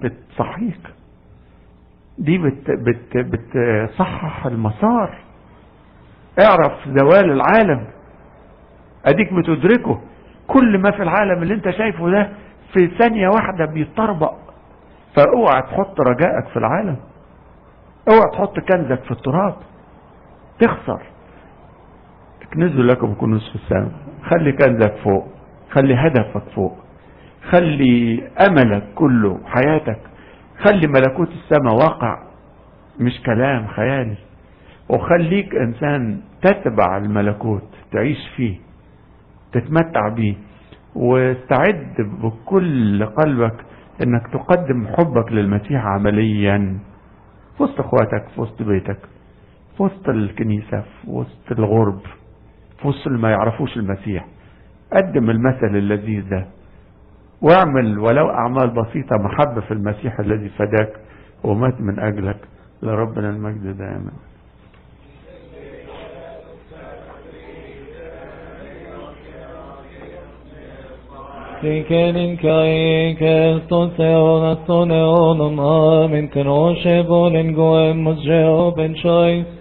بتصحيك دي بت بت بتصحح المسار اعرف زوال العالم اديك بتدركه كل ما في العالم اللي انت شايفه ده في ثانية واحدة بيتطربق فاوعى تحط رجائك في العالم اوعى تحط كنزك في التراب تخسر اكنزوا لكم كنوز في السماء خلي كنزك فوق خلي هدفك فوق خلي املك كله حياتك خلي ملكوت السماء واقع مش كلام خيالي وخليك انسان تتبع الملكوت تعيش فيه تتمتع بيه واستعد بكل قلبك انك تقدم حبك للمسيح عمليا في وسط اخواتك في وسط بيتك في وسط الكنيسة في وسط الغرب في وسط اللي ما يعرفوش المسيح قدم المثل اللذيذ ده واعمل ولو اعمال بسيطة محبة في المسيح الذي فداك ومات من اجلك لربنا المجد دائما Siken kai Kristus eon aston eonom amen Knoshe volen goem mos Jehov ben choice